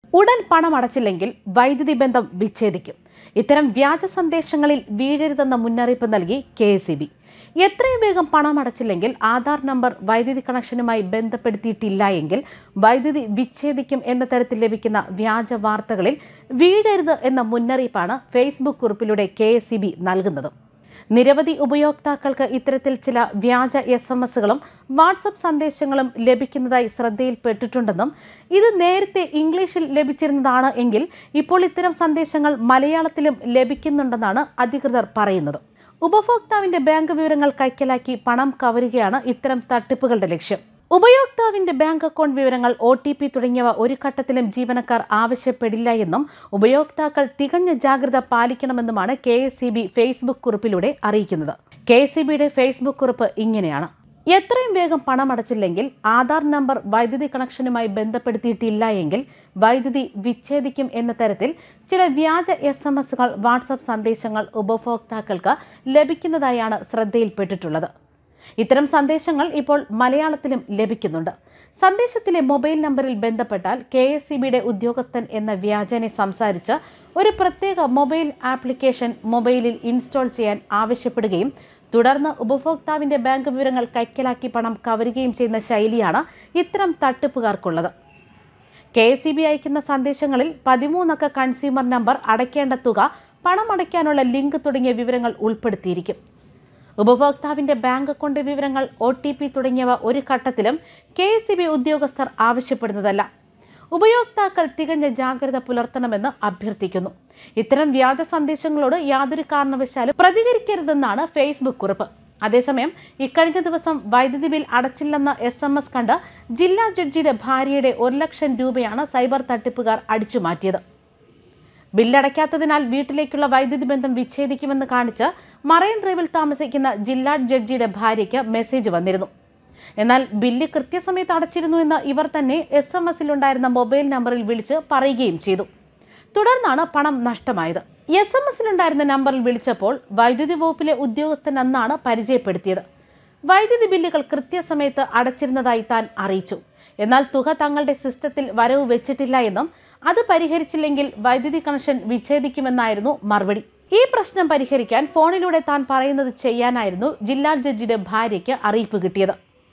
ഉടൻ പണം അടച്ചില്ലെങ്കിൽ വൈദ്യുതി ബന്ധം വിച്ഛേദിക്കും ഇത്തരം വ്യാജ സന്ദേശങ്ങളിൽ വീഴരുതെന്ന മുന്നറിയിപ്പ് നൽകി കെ എസ് എത്രയും വേഗം പണം അടച്ചില്ലെങ്കിൽ ആധാർ നമ്പർ വൈദ്യുതി കണക്ഷനുമായി ബന്ധപ്പെടുത്തിയിട്ടില്ല എങ്കിൽ വൈദ്യുതി വിച്ഛേദിക്കും എന്ന തരത്തിൽ ലഭിക്കുന്ന വ്യാജ വാർത്തകളിൽ വീഴരുത് എന്ന മുന്നറിയിപ്പാണ് ഫേസ്ബുക്ക് കുറിപ്പിലൂടെ കെ നൽകുന്നത് നിരവധി ഉപയോക്താക്കൾക്ക് ഇത്തരത്തിൽ ചില വ്യാജ എസ് എം എസുകളും വാട്സപ്പ് സന്ദേശങ്ങളും ലഭിക്കുന്നതായി ശ്രദ്ധയിൽപ്പെട്ടിട്ടുണ്ടെന്നും ഇത് നേരത്തെ ഇംഗ്ലീഷിൽ ലഭിച്ചിരുന്നതാണ് എങ്കിൽ ഇപ്പോൾ ഇത്തരം സന്ദേശങ്ങൾ മലയാളത്തിലും ലഭിക്കുന്നുണ്ടെന്നാണ് അധികൃതർ പറയുന്നത് ഉപഭോക്താവിന്റെ ബാങ്ക് വിവരങ്ങൾ കൈക്കലാക്കി പണം കവരുകയാണ് ഇത്തരം തട്ടിപ്പുകളുടെ ലക്ഷ്യം ഉപയോക്താവിന്റെ ബാങ്ക് അക്കൗണ്ട് വിവരങ്ങൾ ഒ ടി പി തുടങ്ങിയവ ഒരു ഘട്ടത്തിലും ജീവനക്കാർ ആവശ്യപ്പെടില്ല എന്നും ഉപയോക്താക്കൾ തികഞ്ഞ ജാഗ്രത പാലിക്കണമെന്നുമാണ് K S C B Facebook കുറിപ്പിലൂടെ അറിയിക്കുന്നത് കെ എസ് സി ബിയുടെ ഫേസ്ബുക്ക് കുറിപ്പ് ഇങ്ങനെയാണ് എത്രയും വേഗം പണം അടച്ചില്ലെങ്കിൽ ആധാർ നമ്പർ വൈദ്യുതി കണക്ഷനുമായി ബന്ധപ്പെടുത്തിയിട്ടില്ല എങ്കിൽ വൈദ്യുതി വിച്ഛേദിക്കും എന്ന തരത്തിൽ ചില വ്യാജ എസ് എം എസുകൾ വാട്സപ്പ് സന്ദേശങ്ങൾ ഉപഭോക്താക്കൾക്ക് ലഭിക്കുന്നതായാണ് ശ്രദ്ധയിൽപ്പെട്ടിട്ടുള്ളത് ഇത്തരം സന്ദേശങ്ങൾ ഇപ്പോൾ മലയാളത്തിലും ലഭിക്കുന്നുണ്ട് സന്ദേശത്തിലെ മൊബൈൽ നമ്പറിൽ ബന്ധപ്പെട്ടാൽ കെ എസ് സി ബിയുടെ ഉദ്യോഗസ്ഥൻ എന്ന വ്യാജനെ സംസാരിച്ച് ഒരു പ്രത്യേക മൊബൈൽ ആപ്ലിക്കേഷൻ മൊബൈലിൽ ഇൻസ്റ്റാൾ ചെയ്യാൻ ആവശ്യപ്പെടുകയും തുടർന്ന് ഉപഭോക്താവിന്റെ ബാങ്ക് വിവരങ്ങൾ കൈക്കലാക്കി പണം കവരുകയും ചെയ്യുന്ന ശൈലിയാണ് ഇത്തരം തട്ടിപ്പുകാർക്കുള്ളത് കെ എസ് സി ബി അയക്കുന്ന സന്ദേശങ്ങളിൽ പതിമൂന്നക്ക കൺസ്യൂമർ നമ്പർ അടയ്ക്കേണ്ട തുക പണം അടയ്ക്കാനുള്ള ലിങ്ക് തുടങ്ങിയ വിവരങ്ങൾ ഉൾപ്പെടുത്തിയിരിക്കും ഉപഭോക്താവിന്റെ ബാങ്ക് അക്കൗണ്ട് വിവരങ്ങൾ ഒ ടി പി തുടങ്ങിയവ ഒരു ഘട്ടത്തിലും കെ എസ് സി ബി ഉദ്യോഗസ്ഥർ ആവശ്യപ്പെടുന്നതല്ല ഉപയോക്താക്കൾ തികഞ്ഞ ജാഗ്രത പുലർത്തണമെന്ന് അഭ്യർത്ഥിക്കുന്നു ഇത്തരം വ്യാജ സന്ദേശങ്ങളോട് യാതൊരു കാരണവശാലും പ്രതികരിക്കരുതെന്നാണ് ഫേസ്ബുക്ക് കുറിപ്പ് അതേസമയം ഇക്കഴിഞ്ഞ ദിവസം വൈദ്യുതി ബിൽ അടച്ചില്ലെന്ന എസ് എം എസ് കണ്ട് ജില്ലാ ജഡ്ജിയുടെ ഭാര്യയുടെ ഒരു ലക്ഷം രൂപയാണ് സൈബർ തട്ടിപ്പുകാർ അടിച്ചുമാറ്റിയത് ബില്ലടയ്ക്കാത്തതിനാൽ വീട്ടിലേക്കുള്ള വൈദ്യുതി ബന്ധം വിച്ഛേദിക്കുമെന്ന് കാണിച്ച് മറൈൻ ഡ്രൈവിൽ താമസിക്കുന്ന ജില്ലാ ജഡ്ജിയുടെ ഭാര്യയ്ക്ക് മെസ്സേജ് വന്നിരുന്നു എന്നാൽ ബില്ല് കൃത്യസമയത്ത് അടച്ചിരുന്നു എന്ന് ഇവർ തന്നെ എസ് എം എസിലുണ്ടായിരുന്ന മൊബൈൽ നമ്പറിൽ വിളിച്ച് പറയുകയും ചെയ്തു തുടർന്നാണ് പണം നഷ്ടമായത് എസ് എം എസിലുണ്ടായിരുന്ന നമ്പറിൽ വിളിച്ചപ്പോൾ വൈദ്യുതി വകുപ്പിലെ ഉദ്യോഗസ്ഥൻ എന്നാണ് പരിചയപ്പെടുത്തിയത് വൈദ്യുതി ബില്ലുകൾ കൃത്യസമയത്ത് അടച്ചിരുന്നതായി താൻ അറിയിച്ചു എന്നാൽ തുക തങ്ങളുടെ സിസ്റ്റത്തിൽ വരവ് വെച്ചിട്ടില്ല എന്നും അത് പരിഹരിച്ചില്ലെങ്കിൽ വൈദ്യുതി കണക്ഷൻ വിച്ഛേദിക്കുമെന്നായിരുന്നു മറുപടി ഈ പ്രശ്നം പരിഹരിക്കാൻ ഫോണിലൂടെ താൻ പറയുന്നത് ചെയ്യാനായിരുന്നു ജില്ലാ ജഡ്ജിയുടെ ഭാര്യയ്ക്ക് അറിയിപ്പ് കിട്ടിയത്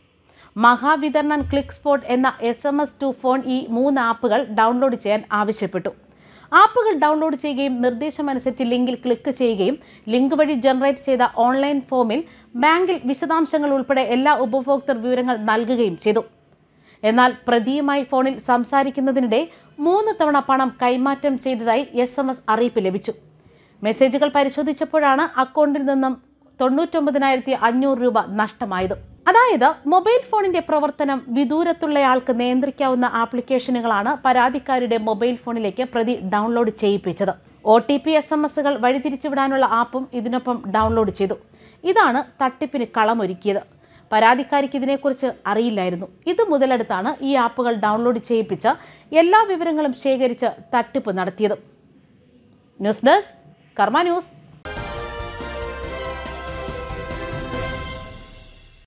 മഹാവിതരണൻ ക്ലിക്ക് സ്പോട്ട് എന്ന S M S to phone ഈ മൂന്ന് ആപ്പുകൾ ഡൗൺലോഡ് ചെയ്യാൻ ആവശ്യപ്പെട്ടു ആപ്പുകൾ ഡൗൺലോഡ് ചെയ്യുകയും നിർദ്ദേശമനുസരിച്ച് ലിങ്കിൽ ക്ലിക്ക് ചെയ്യുകയും ലിങ്ക് വഴി ജനറേറ്റ് ചെയ്ത ഓൺലൈൻ ഫോമിൽ ബാങ്കിൽ വിശദാംശങ്ങൾ ഉൾപ്പെടെ എല്ലാ ഉപഭോക്തൃ വിവരങ്ങൾ നൽകുകയും ചെയ്തു എന്നാൽ പ്രതിയുമായി ഫോണിൽ സംസാരിക്കുന്നതിനിടെ മൂന്ന് തവണ പണം കൈമാറ്റം ചെയ്തതായി എസ് എം എസ് അറിയിപ്പ് ലഭിച്ചു മെസ്സേജുകൾ പരിശോധിച്ചപ്പോഴാണ് അക്കൗണ്ടിൽ നിന്നും തൊണ്ണൂറ്റൊമ്പതിനായിരത്തി അഞ്ഞൂറ് രൂപ നഷ്ടമായത് അതായത് മൊബൈൽ ഫോണിന്റെ പ്രവർത്തനം വിദൂരത്തുള്ളയാൾക്ക് നിയന്ത്രിക്കാവുന്ന ആപ്ലിക്കേഷനുകളാണ് പരാതിക്കാരുടെ മൊബൈൽ ഫോണിലേക്ക് പ്രതി ഡൗൺലോഡ് ചെയ്യിപ്പിച്ചത് O T P S M എസുകൾ വഴിതിരിച്ചുവിടാനുള്ള ആപ്പും ഇതിനൊപ്പം ഡൗൺലോഡ് ചെയ്തു ഇതാണ് തട്ടിപ്പിന് കളമൊരുക്കിയത് പരാതിക്കാരിക്ക് ഇതിനെക്കുറിച്ച് അറിയില്ലായിരുന്നു ഇത് മുതലെടുത്താണ് ഈ ആപ്പുകൾ ഡൗൺലോഡ് ചെയ്യിപ്പിച്ച് എല്ലാ വിവരങ്ങളും ശേഖരിച്ച് തട്ടിപ്പ് നടത്തിയത് ന്യൂസ് ഡെസ്ക് കർമ്മ ന്യൂസ്